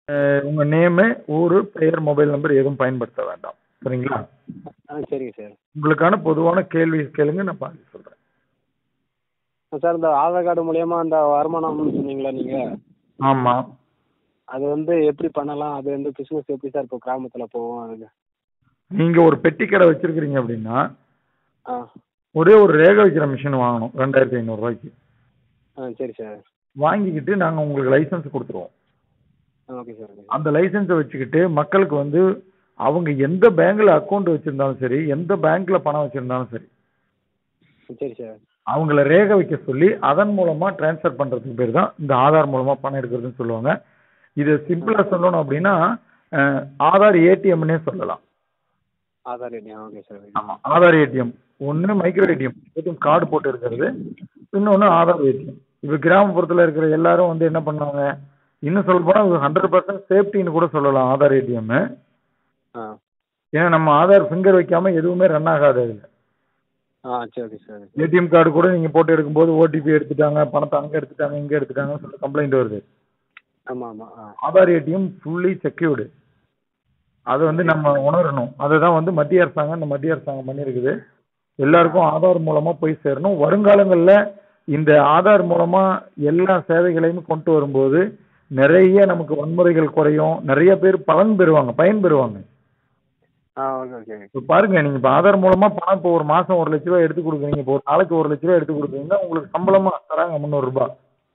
அஹ் உங்க நேமு ஊரு பெயர் மொபைல் நம்பர் எதுவும் பயன்படுத்த வேண்டாம் சரிங்களா ஆ சரிங்க சார் உங்களுக்கான பொதுவான கேள்வி கேளுங்க நான் பாதி சொல்றேன் சார் இந்த ஆதார் கார்டு மூலியமா அந்த வருமானம்னு சொன்னீங்களா நீங்க ஆமா அது வந்து எப்படி பண்ணலாம் அது வந்து பிசினஸ் எப்படி சார் இப்போ கிராமத்துல போகும் அதுக்கு நீங்க ஒரு பெட்டி கடை வச்சிருக்கிறீங்க அப்படின்னா ஆ ஒரே ஒரு ரேக வைக்கிற மிஷின் வாங்கணும் ரெண்டாயிரத்தி ஐநூறு ரூபாய்க்கு ஆ சரி சார் வாங்கிக்கிட்டு நாங்க உங்களுக்கு லைசன்ஸ் கொடுத்துருவோம் ஆ ஓகே சார் ஓகே அந்த லைசன்ஸை வச்சுக்கிட்டு மக்களுக்கு வந்து அவங்க எந்த பேங்க்ல அக்கௌண்ட் வச்சிருந்தாலும் சரி எந்த பேங்க்ல பணம் வச்சிருந்தாலும் சரி சரி சார் அவங்கள ரேக வைக்க சொல்லி அதன் மூலமா டிரான்ஸ்ஃபர் பண்றதுக்கு பேர் தான் இந்த ஆதார் மூலமா பணம் எடுக்கிறதுன்னு சொல்லுவாங்க இது சிம்பிளா சொல்லணும் அப்படின்னா அஹ், ஆதார் ஏடிஎம்னே சொல்லலாம் ஆதார் ஐடி ஆ ஓகே சார் ஆமா ஆதார் ஏடிஎம் ஒன்று மைக்ரோ ஏடிஎம் ஏடிஎம் கார்டு போட்டு இருக்கிறது இன்னொன்று ஆதார் ஏடிஎம் இப்போ கிராமப்புறத்தில் இருக்கிற எல்லாரும் வந்து என்ன பண்ணுவாங்க இன்னும் சொல்ல போனால் ஹண்ட்ரட் பர்சன்ட் சேஃப்டின்னு கூட சொல்லலாம் ஆதார் ஏடிஎம் ஆ ஏன்னா நம்ம ஆதார் ஃபிங்கர் வைக்காம எதுவுமே ரன் ஆகாது அதில் ஆ சரி ஓகே சார் ஏடிஎம் கார்டு கூட நீங்கள் போட்டு எடுக்கும்போது ஓடிபி எடுத்துட்டாங்க பணத்தை அங்கே எடுத்துட்டாங்க இங்கே எடுத்துட்டாங்கன்னு சொல்லி கம்ப்ளைண்ட் வருது ஆமாம் ஆமாம் ஆ ஆதார் ஏடிஎம் ஃபுல்லி செக்யூர்டு அதை வந்து நம்ம உணரணும் அதை தான் வந்து மத்திய அரசாங்கம் இந்த மத்திய அரசாங்கம் பண்ணியிருக்குது எல்லாருக்கும் ஆதார் மூலமா போய் சேரணும் வருங்காலங்களில் இந்த ஆதார் மூலமா எல்லா சேவைகளையும் கொண்டு வரும்போது நிறைய நமக்கு வன்முறைகள் குறையும் நிறைய பேர் பலன் பெறுவாங்க பயன் பெறுவாங்க ஆ ஓகே ஓகே இப்போ பாருங்க நீங்க இப்போ ஆதார் மூலமா பணம் இப்போ ஒரு மாசம் ஒரு லட்ச ரூபாய் எடுத்து கொடுக்குறீங்க இப்போ ஒரு நாளைக்கு ஒரு லட்ச ரூபாய் எடுத்து கொடுக்குறீங்கன்னா உங்களுக்கு சம்பளமா தராங்க முந்நூறு ரூபாய்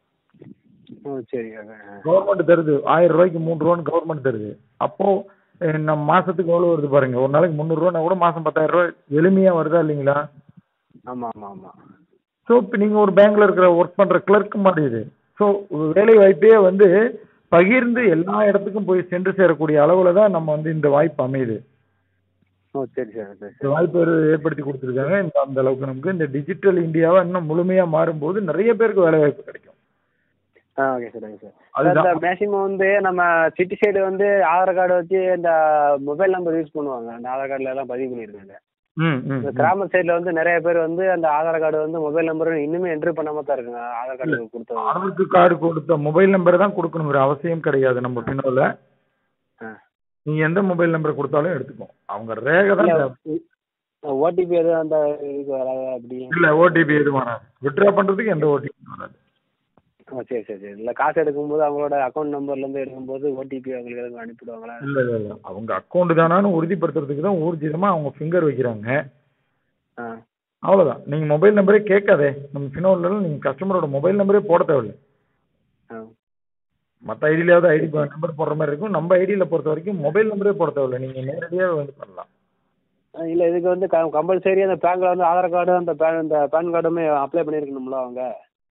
ஓ சரி ஓகே ஆ கவர்மெண்ட் தருது ஆயிரம் ரூபாய்க்கு மூணு ரூபான்னு கவர்மெண்ட் தருது அப்போ அஹ், நம்ம மாசத்துக்கு எவ்வளவு வருது பாருங்க ஒரு நாளைக்கு முந்நூறு ரூபானா கூட மாசம் பத்தாயிரம் ரூபாய் எளிமையா வருதா இல்லைங்களா ஆமாம் ஆமாம் ஆமாம் ஸோ இப்போ நீங்க ஒரு பேங்க்ல இருக்கிற ஒர்க் பண்ற கிளர்க் மாதிரி இது ஸோ வேலை வாய்ப்பே வந்து பகிர்ந்து எல்லா இடத்துக்கும் போய் சென்று சேரக்கூடிய அளவுல தான் நம்ம வந்து இந்த வாய்ப்பு அமையுது ஓ சரி சார் சரி இந்த சார் வாய்ப்பு ஒரு ஏற்படுத்தி கொடுத்துருக்காங்க இந்த அந்த அளவுக்கு நமக்கு இந்த டிஜிட்டல் இந்தியாவை இன்னும் முழுமையா மாறும்போது நிறைய பேருக்கு வேலை வாய்ப்பு கிடைக்கும் ஆ ஓகே சார் ஓகே சார் அதுதான். இந்த மேக்ஸிமம் வந்து நம்ம சிட்டி சைடு வந்து ஆதார் கார்டு வச்சு இந்த மொபைல் நம்பர் யூஸ் பண்ணுவாங்க அந்த ஆதார் கார்டுல எல்லாம் பதிவு பண்ணியிருக்காங்க ம் ம் இந்த ம். கிராம சைடுல வந்து நிறைய பேர் வந்து அந்த ஆதார் கார்டு வந்து மொபைல் நம்பர் இன்னுமே என்ட்ரி பண்ணாம தான் இருக்குங்க ஆதார் கார்டு கொடுத்தவங்க ஆதாருக்கு கார்டு கொடுத்த மொபைல் நம்பர் தான் கொடுக்கணுங்கிற அவசியம் கிடையாது நம்ம பின்னோல ஆ. நீங்க எந்த மொபைல் நம்பர் கொடுத்தாலும் எடுத்துக்கும் அவங்க ரேகை தான் தேவை. ஓடிபி எதுவும் அந்த இதுக்கு வராது அப்படி இல்ல ஓடிபி எதுவும் வராது விட்ரா பண்றதுக்கு எந்த ஓடிபி வராது ஓ சரி சரி சரி இல்லை காசு எடுக்கும்போது அவங்களோட அக்கௌண்ட் நம்பர்லேருந்து எடுக்கும்போது ஓடிபி அவங்களுக்கு எதுவும் அனுப்பிடுவாங்களா இல்ல இல்ல இல்ல அவங்க அக்கௌண்ட் தானான்னு உறுதிப்படுத்துறதுக்கு தான் ஊர்ஜிதமா அவங்க ஃபிங்கர் வைக்கிறாங்க ஆ அவ்வளவுதான் நீங்க மொபைல் நம்பரே கேட்காதே நம்ம பின்னோல நீங்க கஸ்டமரோட மொபைல் நம்பரே போட தேவையில்லை ஆ மற்ற ஐடியிலாவது ஐடி நம்பர் போடுற மாதிரி இருக்கும் நம்ம ஐடியில பொறுத்த வரைக்கும் மொபைல் நம்பரே போட தேவையில்லை நீங்க நேரடியாக வந்து பண்ணலாம் இல்லை இதுக்கு வந்து கம்பல்சரி அந்த பேங்க்ல வந்து ஆதார் கார்டு அந்த பேன் இந்த பேன் கார்டுமே அப்ளை பண்ணியிருக்கணும்ல அவங்க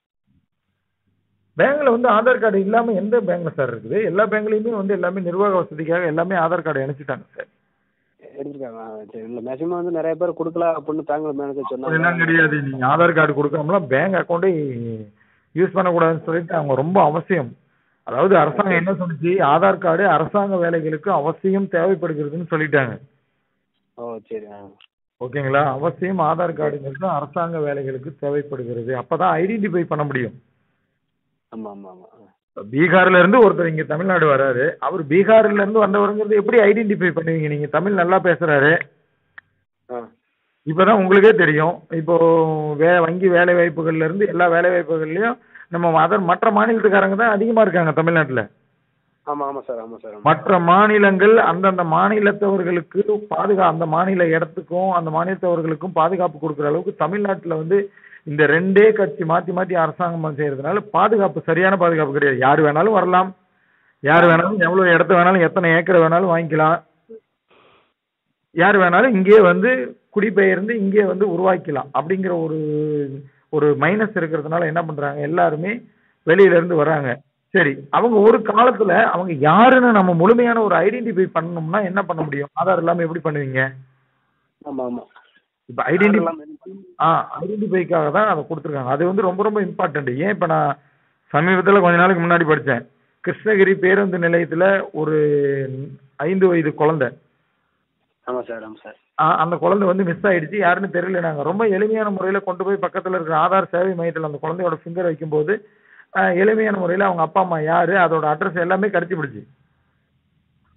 பேங்க்ல வந்து ஆதார் கார்டு இல்லாம எந்த பேங்க்ல சார் இருக்குது எல்லா பேங்க்லயுமே வந்து எல்லாமே நிர்வாக வசதிக்காக எல்லாமே ஆதார் கார்டு இணைச்சிட்டாங்க சார் எடுத்துருக்காங்க ஆ, சரி இல்லை மேக்ஸிமம் வந்து நிறைய பேர் கொடுக்கல அப்படின்னு பேங்க்ல மேனேஜர் அப்படிலாம் சொன்னாங்க கிடையாது நீங்க ஆதார் கார்டு கொடுக்காமலாம் பேங்க் அக்கௌண்ட்டே யூஸ் பண்ணக்கூடாதுன்னு சொல்லிட்டு அவங்க ரொம்ப அவசியம் அதாவது அரசாங்கம் என்ன சொன்னுச்சு ஆதார் கார்டு அரசாங்க வேலைகளுக்கு அவசியம் தேவைப்படுகிறதுன்னு சொல்லிட்டாங்க ஓ சரி ஆ ஓகேங்களா அவசியம் ஆதார் கார்டுங்கிறது அரசாங்க வேலைகளுக்கு தேவைப்படுகிறது அப்பதான் ஐடென்டிஃபை பண்ண முடியும் ஆமாம் ஆமாம் ஆமாம் இப்ப பீகார்ல இருந்து ஒருத்தர் இங்க தமிழ்நாடு வராரு அவர் பீகார்ல இருந்து வந்தவருங்கிறது எப்படி ஐடென்டிஃபை பண்ணுவீங்க நீங்க தமிழ் நல்லா பேசுறாரு ஆ இப்பதான் உங்களுக்கே தெரியும் இப்போ வே வங்கி வேலை வாய்ப்புகள்ல இருந்து எல்லா வேலை வாய்ப்புகள்லயும் நம்ம அதர் மற்ற மாநிலத்துக்காரங்க தான் அதிகமா இருக்காங்க தமிழ்நாட்டுல ஆமாம் ஆமாம் சார் ஆமாம் சார் ஆமாம் மற்ற மாநிலங்கள் அந்தந்த மாநிலத்தவர்களுக்கு பாதுகா அந்த மாநில இடத்துக்கும் அந்த மாநிலத்தவர்களுக்கும் பாதுகாப்பு கொடுக்குற அளவுக்கு தமிழ்நாட்டுல வந்து இந்த ரெண்டே கட்சி மாத்தி மாத்தி அரசாங்கம் செய்யறதுனால பாதுகாப்பு சரியான பாதுகாப்பு கிடையாது யார் வேணாலும் வரலாம் யார் வேணாலும் எவ்வளவு இடத்த வேணாலும் எத்தனை ஏக்கர் வேணாலும் வாங்கிக்கலாம் யார் வேணாலும் இங்கேயே வந்து குடிபெயர்ந்து இங்கே வந்து உருவாக்கலாம் அப்படிங்கிற ஒரு ஒரு மைனஸ் இருக்கிறதுனால என்ன பண்றாங்க எல்லாருமே வெளியில இருந்து வராங்க சரி அவங்க ஒரு காலத்துல அவங்க யாருன்னு நம்ம முழுமையான ஒரு ஐடென்டிஃபை பண்ணணும்னா என்ன பண்ண முடியும் ஆதார் இல்லாம எப்படி பண்ணுவீங்க ஆமாம் ஆமாம் இப்ப ஐடென்டிஃபை ஆ ஐடென்டிஃபைக்காக தான் அதை கொடுத்துருக்காங்க அது வந்து ரொம்ப ரொம்ப இம்பார்ட்டன்ட் ஏன் இப்போ நான் சமீபத்தில் கொஞ்ச நாளைக்கு முன்னாடி படித்தேன் கிருஷ்ணகிரி பேருந்து நிலையத்தில் ஒரு ஐந்து வயது குழந்தை ஆமாம் சார் ஆமாம் சார் ஆ, அந்த குழந்தை வந்து மிஸ் ஆயிடுச்சு யாருன்னு தெரியல நாங்கள் ரொம்ப எளிமையான முறையில் கொண்டு போய் பக்கத்தில் இருக்கிற ஆதார் சேவை மையத்தில் அந்த குழந்தையோட ஃபிங்கர் வைக்கும்போது ஆ, எளிமையான முறையில் அவங்க அப்பா அம்மா யார் அதோட அட்ரஸ் எல்லாமே கடிச்சு பிடிச்சி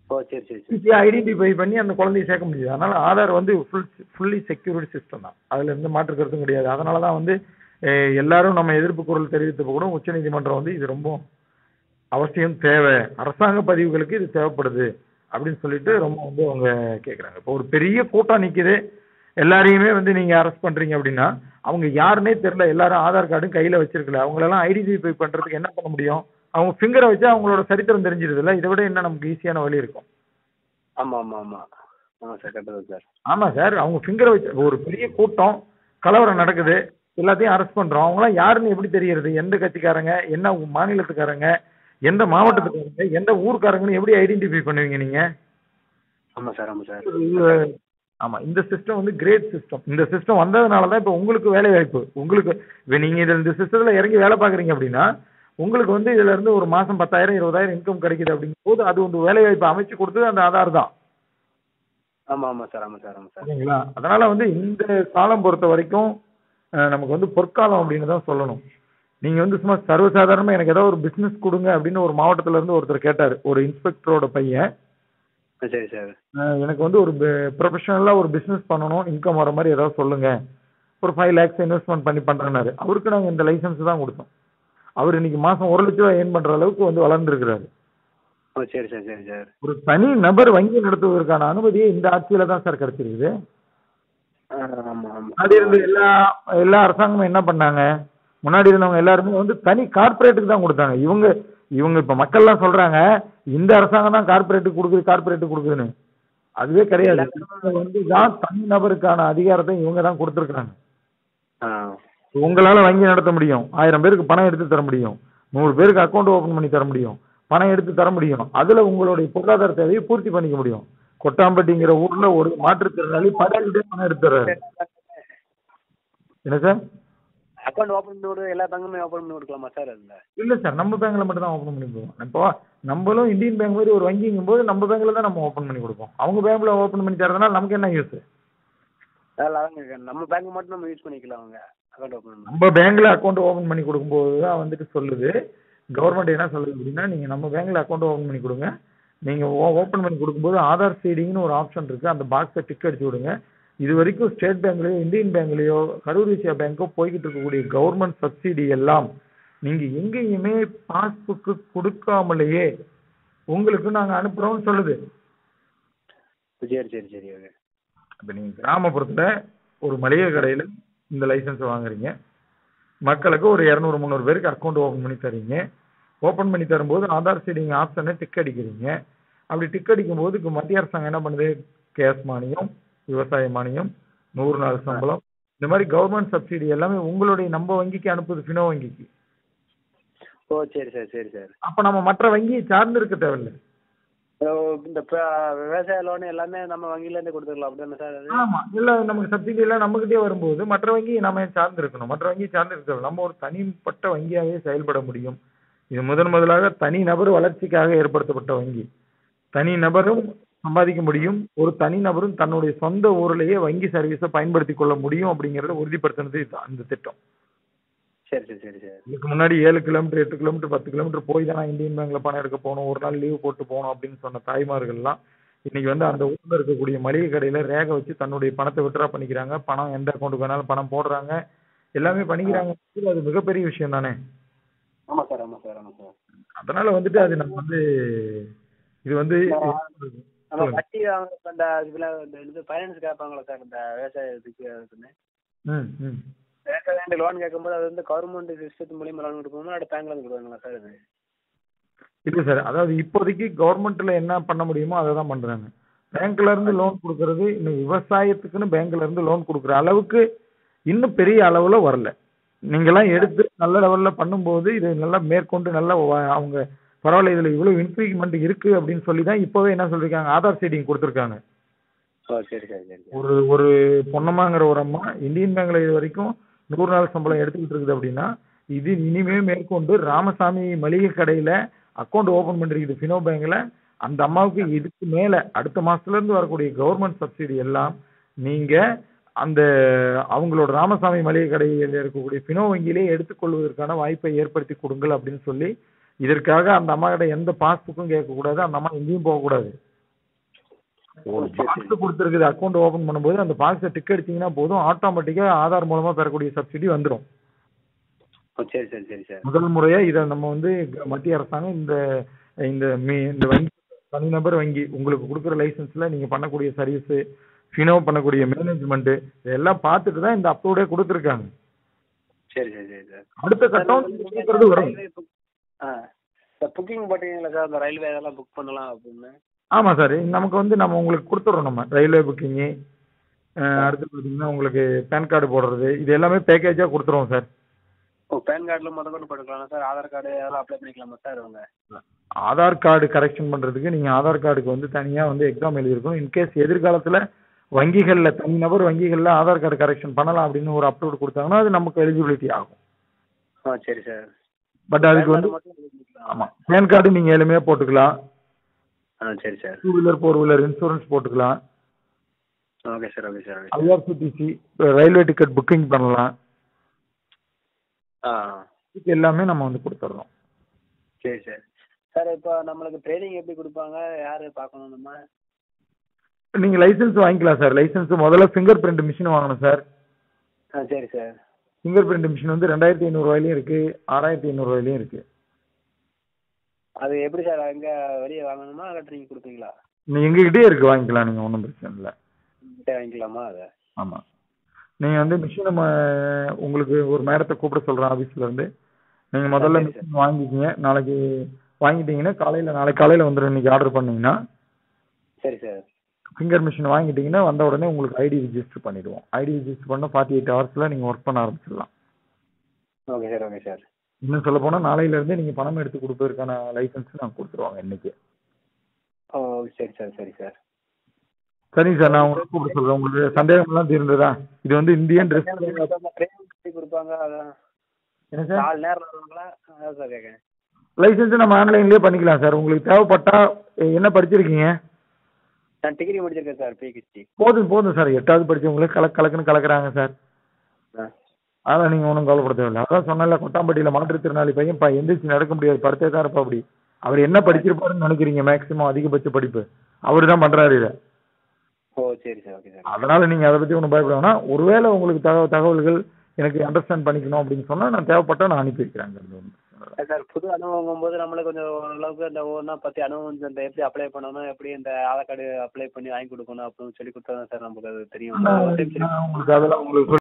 ஓ சரி சரி சரி ஈஸியாக ஐடென்டிஃபை பண்ணி அந்த குழந்தைய சேர்க்க முடியுது அதனால ஆதார் வந்து ஃபுல் ஃபுல்லி செக்யூரிட்டி சிஸ்டம் தான் அதில் எந்த மாற்று கருத்தும் கிடையாது அதனால தான் வந்து அஹ், எல்லாரும் நம்ம எதிர்ப்பு குரல் தெரிவித்தப்ப கூட உச்சநீதிமன்றம் வந்து இது ரொம்ப அவசியம் தேவை அரசாங்க பதிவுகளுக்கு இது தேவைப்படுது அப்படின்னு சொல்லிட்டு ரொம்ப வந்து அவங்க கேட்குறாங்க இப்போ ஒரு பெரிய கூட்டம் நிக்குது எல்லாரையுமே வந்து நீங்க அரெஸ்ட் பண்றீங்க அப்படின்னா அவங்க யாருன்னே தெரியல எல்லாரும் ஆதார் கார்டும் கையில வச்சிருக்கல அவங்களெல்லாம் ஐடென்டிஃபை பண்றதுக்கு என்ன பண்ண முடியும் அவங்க ஃபிங்கரை வச்சு அவங்களோட சரித்திரம் தெரிஞ்சிருதுல்ல இதை விட என்ன நமக்கு ஈஸியான வழி இருக்கும் ஆமாம் ஆமாம் ஆமாம் ஆமாம் சார் கரெக்டாக தான் சார் ஆமா சார் அவங்க ஃபிங்கரை வச்சு ஒரு பெரிய கூட்டம் கலவரம் நடக்குது எல்லாத்தையும் அரெஸ்ட் பண்றோம் அவங்களாம் யாருன்னு எப்படி தெரியறது எந்த கட்சிக்காரங்க என்ன மாநிலத்துக்காரங்க எந்த மாவட்டத்துக்காரங்க எந்த ஊர்க்காரங்கன்னு எப்படி ஐடென்டிஃபை பண்ணுவீங்க நீங்க ஆமாம் சார் ஆமாம் சார் இது- ஆமா இந்த சிஸ்டம் வந்து கிரேட் சிஸ்டம் இந்த சிஸ்டம் வந்ததுனால தான் இப்போ உங்களுக்கு வேலை வாய்ப்பு உங்களுக்கு இப்போ நீங்க இதுல இந்த சிஸ்டத்துல இறங்கி வேலை பாக்குறீங்க அப்படின்னா உங்களுக்கு வந்து இதுல இருந்து ஒரு மாசம் பத்தாயிரம் இருபதாயிரம் இன்கம் கிடைக்குது அப்படிங்கும் போது அது வந்து வேலை வாய்ப்பு அமைச்சு கொடுத்தது அந்த ஆதார் தான் ஆமாம் ஆமாம் சார் ஆமாம் சார் ஆமாம் சார் சரிங்களா அதனால வந்து இந்த காலம் பொறுத்த வரைக்கும் அஹ், நமக்கு வந்து பொற்காலம் அப்படின்னு தான் சொல்லணும் நீங்க வந்து சும்மா சர்வசாதாரணமா எனக்கு ஏதாவது ஒரு பிசினஸ் கொடுங்க அப்படின்னு ஒரு மாவட்டத்துல இருந்து ஒருத்தர் கேட்டாரு ஒரு இன்ஸ்பெக்டரோட பையன் ஆ சரி சார் அஹ், எனக்கு வந்து ஒரு ப்ரொஃபஷனலா ஒரு பிசினஸ் பண்ணணும் இன்கம் வர மாதிரி ஏதாவது சொல்லுங்க ஒரு ஃபைவ் லேக்ஸ் இன்வெஸ்ட்மெண்ட் பண்ணி பண்றேனாரு அவருக்கு நாங்க இந்த லைசன்ஸ் தான் கொடுத்தோம் அவர் இன்னைக்கு மாசம் ஒரு லட்ச ரூபாய் ஏர்ன் பண்ற அளவுக்கு வந்து வளர்ந்துருக்கிறாரு ஓ சரி சார் சரி சார் ஒரு தனி நபர் வங்கி நடத்துவதற்கான அனுமதியே இந்த ஆட்சியில தான் சார் கிடைச்சிருக்குது ஆ ஆமாம் ஆமாம் முன்னாடி இருந்த எல்லா எல்லா அரசாங்கமும் என்ன பண்ணாங்க முன்னாடி இருந்தவங்க எல்லாருமே வந்து தனி கார்ப்பரேட்டுக்கு தான் கொடுத்தாங்க இவங்க இவங்க இப்ப மக்கள்லாம் சொல்றாங்க இந்த அரசாங்கம் தான் கார்ப்பரேட்டுக்கு கொடுக்குது கார்ப்பரேட்டுக்கு கொடுக்குதுன்னு அதுவே கிடையாது இவங்க வந்து தான் தனி நபருக்கான அதிகாரத்தை இவங்க தான் கொடுத்துருக்காங்க ஆ உங்களால வங்கி நடத்த முடியும் ஆயிரம் பேருக்கு பணம் எடுத்து தர முடியும் நூறு பேருக்கு அக்கௌண்ட் ஓபன் பண்ணி தர முடியும் பணம் எடுத்து தர முடியும் அதுல உங்களுடைய பொருளாதார தேவையை பூர்த்தி பண்ணிக்க முடியும் கொட்டாம்பட்டிங்கிற ஊர்ல ஒரு மாற்றுத்திறனாளி படாக்கிட்டே பணம் எடுத்து தர்றாரு என்ன சார் அக்கௌண்ட் ஓப்பன் பண்ணி விடு எல்லா பேங்குமே ஓப்பன் பண்ணி கொடுக்கலாமா சார் அதில் இல்ல சார் நம்ம பேங்க்ல மட்டும் தான் ஓபன் பண்ணி கொடுப்போம் இப்போ நம்மளும் இந்தியன் பேங்க் மாதிரி ஒரு வங்கிங்கும் போது நம்ம பேங்க்ல தான் நம்ம ஓபன் பண்ணி கொடுப்போம் அவங்க பேங்க்ல ஓபன் பண்ணி தரதுனால நமக்கு என்ன யூஸ் அதில் அவங்க நம்ம பேங்க் மட்டும் நம்ம யூஸ் பண்ணிக்கலாம் அவங்க அக்கௌண்ட் ஓப்பன் பண்ணி நம்ம பேங்க்ல அக்கௌண்ட் ஓபன் பண்ணி கொடுக்கும்போது தான் வந்துட்டு சொல்லுது கவர்மெண்ட் என்ன சொல்லுது அப்படின்னா நீங்க நம்ம பேங்க்ல அக்கௌண்ட் ஓபன் பண்ணி கொடுங்க நீங்க ஓபன் பண்ணி கொடுக்கும்போது ஆதார் சீடிங்னு ஒரு ஆப்ஷன் இருக்கு அந்த பாக்ஸை டிக் அடிச்சு விடுங்க இது வரைக்கும் ஸ்டேட் பேங்க்லயோ இந்தியன் பேங்க்லயோ கரூர் விஷயா பேங்க்கோ போய்கிட்டு இருக்கக்கூடிய கவர்மெண்ட் சப்சிடி எல்லாம் நீங்க எங்கேயுமே பாஸ்புக்கு கொடுக்காமலேயே உங்களுக்கு நாங்க அனுப்புறோம்னு சொல்லுது சரி சரி சரி ஓகே இப்போ நீங்கள் கிராமப்புறத்தில் ஒரு மளிகை கடையில் இந்த லைசன்ஸ் வாங்குறீங்க மக்களுக்கு ஒரு இரநூறு முந்நூறு பேருக்கு அக்கௌண்ட் ஓப்பன் பண்ணி தரீங்க ஓப்பன் பண்ணி தரும்போது ஆதார் சீடிங் ஆப்ஷனை டிக் அடிக்கிறீங்க அப்படி டிக் அடிக்கும்போது இப்போ மத்திய அரசாங்கம் என்ன பண்ணுது கேஸ் மானியம் விவசாய மானியம் நூறு நாள் சம்பளம் இந்த மாதிரி கவர்மெண்ட் சப்சிடி எல்லாமே உங்களுடைய நம்ம வங்கிக்கு அனுப்புது ஃபினோ வங்கிக்கு ஓ சரி சார் சரி சார் அப்போ நம்ம மற்ற வங்கியை சார்ந்து இருக்க தேவையில்லை ஓ, இந்த ப- விவசாய லோன் எல்லாமே நம்ம வங்கியிலேருந்து கொடுத்துக்கலாம் அப்படிதானே சார் அது ஆமா இல்ல நமக்கு சப்சிடி எல்லாம் நம்மகிட்டே வரும்போது மற்ற வங்கி நாம ஏன் சார்ந்து இருக்கணும் மற்ற வங்கி சார்ந்து இருக்க நம்ம ஒரு தனிப்பட்ட வங்கியாவே செயல்பட முடியும் இது முதன் முதலாக தனி நபர் வளர்ச்சிக்காக ஏற்படுத்தப்பட்ட வங்கி தனி நபரும் சம்பாதிக்க முடியும் ஒரு தனி நபரும் தன்னுடைய சொந்த ஊர்லயே வங்கி சர்வீஸை பயன்படுத்தி கொள்ள முடியும் அப்படிங்கறத உறுதிப்படுத்தினது இதுதான் இந்த திட்டம் சரி சரி சரி சார் இதுக்கு முன்னாடி ஏழு கிலோமீட்டர் எட்டு கிலோமீட்டர் பத்து கிலோமீட்டர் போய் தான் நான் இந்தியன் பேங்க்ல பணம் எடுக்க போகணும் ஒரு நாள் லீவ் போட்டு போகணும் அப்படின்னு சொன்ன தாய்மார்கள்லாம் இன்னைக்கு வந்து அந்த ஊர்ல இருக்கக்கூடிய மளிகை கடையில ரேகை வச்சு தன்னுடைய பணத்தை வித்ட்ரா பண்ணிக்கிறாங்க பணம் எந்த அக்கௌண்ட்டுக்கு வேணாலும் பணம் போடுறாங்க எல்லாமே பண்ணிக்கிறாங்க அது மிகப்பெரிய விஷயம் தானே ஆமாம் சார் ஆமாம் சார் ஆமாம் சார் அதனால வந்துட்டு அது நம்ம வந்து இது வந்து நம்ம வட்டி வாங்க இந்த இதில் இந்த இது ஃபைனான்ஸ் கேட்பாங்களா சார் இந்த விவசாயத்துக்கு அதுக்குன்னு ம் ம் விவசாயம் லோன் கேட்கும்போது அது வந்து கவர்மெண்ட் சிஸ்டத்து மூலியமா லோன் கொடுக்கணுமா இல்லை பேங்க்ல இருந்து கொடுக்குறாங்களா சார் அது இல்ல சார் அதாவது இப்போதைக்கு கவர்மெண்ட்ல என்ன பண்ண முடியுமோ அதை தான் பண்றாங்க பேங்க்ல இருந்து லோன் கொடுக்கறது இன்னும் விவசாயத்துக்குன்னு பேங்க்ல இருந்து லோன் கொடுக்குற அளவுக்கு இன்னும் பெரிய அளவுல வரல நீங்கெல்லாம் எடுத்து நல்ல லெவல்ல பண்ணும்போது இது நல்லா மேற்கொண்டு நல்லா வ- அவங்க பரவாயில்ல இதுல இவ்வளவு இன்க்ரீமெண்ட் இருக்கு அப்படின்னு சொல்லி தான் இப்போவே என்ன சொல்லிருக்காங்க ஆதார் சீடிங் கொடுத்துருக்காங்க ஓ சரி சார் சரி சார் ஒரு ஒரு பொன்னம்மாங்கிற ஒரு அம்மா இந்தியன் பேங்க்ல இது வரைக்கும் நூறு நாள் சம்பளம் எடுத்துக்கிட்டு இருக்குது அப்படின்னா இது இனிமே மேற்கொண்டு ராமசாமி மளிகை கடையில அக்கௌண்ட் ஓபன் பண்ணிருக்குது ஃபினோ பேங்க்ல அந்த அம்மாவுக்கு இதுக்கு மேல அடுத்த மாசத்துல இருந்து வரக்கூடிய கவர்மெண்ட் சப்சிடி எல்லாம் நீங்க அந்த அவங்களோட ராமசாமி மளிகை கடையில் இருக்கக்கூடிய ஃபினோ வங்கியிலே எடுத்துக்கொள்வதற்கான வாய்ப்பை ஏற்படுத்தி கொடுங்கள் அப்படின்னு சொல்லி இதற்காக அந்த அம்மா கிட்ட எந்த பாஸ்புக்கும் கேட்கக்கூடாது அந்த அம்மா எங்கேயும் போகக்கூடாது ஒரு சரி, சரி. பாக்ஸ் கொடுத்துருக்குது அக்கௌண்ட் ஓபன் பண்ணும்போது அந்த பாக்ஸை டிக் அடிச்சீங்கன்னா போதும் ஆட்டோமேட்டிக்கா ஆதார் மூலமா பெறக்கூடிய சப்சிடி வந்துடும் ஓ சரி சரி சரி சார் முதல் முறையா இதை நம்ம வந்து க- மத்திய அரசாங்கம் இந்த இந்த மீ- இந்த வங்கி தனிநபர் வங்கி உங்களுக்கு கொடுக்குற லைசன்ஸ்ல நீங்க பண்ணக்கூடிய சர்வீஸ் ஃபினோ பண்ணக்கூடிய மேனேஜ்மெண்ட் இதெல்லாம் பார்த்துட்டு தான் இந்த அப்ரூவ்டே கொடுத்துருக்காங்க சரி சரி சரி சார் அடுத்த கட்டம் கேட்கறது வரும் ரயில்வே புக் ஆ சார் புக்கிங் போட்டீங்களா சார் அந்த ரயில்வே இதெல்லாம் புக் பண்ணலாம் அப்படின்னு ஆமா சார் நமக்கு வந்து நம்ம உங்களுக்கு கொடுத்துட்றோம் நம்ம ரயில்வே புக்கிங்கு அடுத்து பார்த்தீங்கன்னா உங்களுக்கு பேன் கார்டு போடுறது இது எல்லாமே பேக்கேஜாக கொடுத்துருவோம் சார் ஓ பேன் கார்டில் முத கொண்டு போட்டுக்கலாம் சார் ஆதார் கார்டு அதெல்லாம் அப்ளை பண்ணிக்கலாமா சார் அவங்க ஆதார் கார்டு கரெக்ஷன் பண்ணுறதுக்கு நீங்கள் ஆதார் கார்டுக்கு வந்து தனியாக வந்து எக்ஸாம் எழுதியிருக்கணும் இன்கேஸ் எதிர்காலத்தில் வங்கிகளில் தனிநபர் வங்கிகளில் ஆதார் கார்டு கரெக்ஷன் பண்ணலாம் அப்படின்னு ஒரு அப்லோட் கொடுத்தாங்கன்னா அது நமக்கு எலிஜிபிலிட்டி ஆகும் ஆ சரி சார் பட் அதுக்கு வந்து மட்டும் எழுதி பண்ணிக்கலாம். ஆமாம் பேன் கார்டு நீங்கள் எளிமையாக போட்டுக்கலாம் ஆ சரி sir two wheeler four wheeler insurance போட்டுக்கலாம் okay sir okay sir IRCTC railway ticket booking பண்ணலாம் ஆ இதுக்கு எல்லாமே நம்ம வந்து கொடுத்துட்றோம் சரி சார் சார் இப்போ நம்மளுக்கு ட்ரைனிங் எப்படி கொடுப்பாங்க யார் பார்க்கணும் நம்ம நீங்கள் லைசன்ஸ் வாங்கிக்கலாம் சார் லைசன்ஸ் முதல்ல ஃபிங்கர் பிரிண்ட் மிஷின் வாங்கணும் சார் ஆ சரி சார் ஃபிங்கர் பிரிண்ட் மிஷின் வந்து ரெண்டாயிரத்தி ஐநூறுரூவாயிலையும் இருக்குது ஆறாயிரத்தி ஐநூறுரூவாயிலையும் இருக்குது அது எப்படி சார் அங்கே வெளியே வாங்கணுமா இல்லாட்டி நீங்கள் கொடுப்பீங்களா நீங்கள் எங்ககிட்டயே இருக்குது வாங்கிக்கலாம் நீங்கள் ஒன்றும் பிரச்சனை இல்லை கிட்டே வாங்கிக்கலாமா அதை ஆமாம் நீங்கள் வந்து மிஷின் நம்ம உங்களுக்கு ஒரு மேடத்தை கூப்பிட சொல்கிறேன் ஆஃபீஸில் இருந்து நீங்கள் முதல்ல சரி, சரி. மிஷின் வாங்கிக்கிங்க நாளைக்கு வாங்கிட்டீங்கன்னா காலையில் நாளைக்கு காலையில் வந்துடும் இன்னைக்கு ஆர்டர் பண்ணீங்கன்னா சரி சார் ஃபிங்கர் மிஷின் வாங்கிட்டீங்கன்னா வந்த உடனே உங்களுக்கு ஐடி ரிஜிஸ்டர் பண்ணிடுவோம் ஐடி ரிஜிஸ்டர் பண்ண ஃபார்ட்டி எயிட் ஹவர்ஸில் நீங்கள் ஒர்க் பண்ண ஆரம்பிச்சிடலாம் ஓகே சார் ஓகே சார் இன்னும் சொல்ல போனால் நாளையிலேருந்தே நீங்கள் பணம் எடுத்து கொடுப்பதற்கான லைசன்ஸ் நான் கொடுத்துருவாங்க இன்னைக்கு ஓ சரி சார் சரி சார் சரிங்க சார் நான் உங்களுக்கு கூப்பிட சொல்கிறேன் உங்களுக்கு சந்தேகம்லாம் தீர்ந்ததா இது வந்து இந்தியன் ட்ரெஸ் ட்ரைனிங் எப்படி கொடுப்பாங்க அதான் என்ன சார் நாலு நேரம் வருவாங்களா அதான் சார் கேட்கேன் லைசன்ஸ் நம்ம ஆன்லைன்லேயே பண்ணிக்கலாம் சார் உங்களுக்கு தேவைப்பட்டா எ- என்ன படிச்சிருக்கீங்க நான் டிகிரி முடிச்சிருக்கேன் சார் பிஹெச்டி போதும் போதும் சார் எட்டாவது படிச்சவங்களுக்கு கலக் கலக்குன்னு கலக்குறாங்க சார் ஆ அதெல்லாம் நீங்கள் ஒன்றும் கவலைப்பட தேவையில்லை அதான் சொன்னல கொட்டாம்பட்டியில் மாற்றுத்திறனாளி பையன் ப எந்திரிச்சு நடக்க முடியாது படுத்தே தான் இருப்பா அப்படி அவர் என்ன படிச்சிருப்பாருன்னு நினைக்கிறீங்க மேக்ஸிமம் அதிகபட்ச படிப்பு அவர் தான் பண்ணுறாரு இதை ஓ சரி சார் ஓகே சார் அதனால நீங்கள் அதை பற்றி ஒன்றும் பயப்பட வேணாம் ஒருவேளை உங்களுக்கு தகவல் தகவல்கள் எனக்கு அண்டர்ஸ்டாண்ட் பண்ணிக்கணும் அப்படின்னு சொன்னால் நான் தேவைப்பட்டா நான் அனுப்பி வைக்கிறேன் அங்கிருந்து ஒண்ணும் பிரச்சனை இல்லை. சார் புது அனுபவங்கும் போது நம்மளுக்கு கொஞ்சம் ஓரளவுக்கு இந்த ஒவ்வொன்றா பற்றி அனுபவம் இந்த எப்படி அப்ளை பண்ணணும் எப்படி இந்த ஆதார் கார்டு அப்ளை பண்ணி வாங்கி கொடுக்கணும் அப்படின்னு சொல்லி கொடுத்தா தான் சார் நமக்கு அது தெரியும் நான் உங்களுக்கு அதெல்லாம் உங்களுக்கு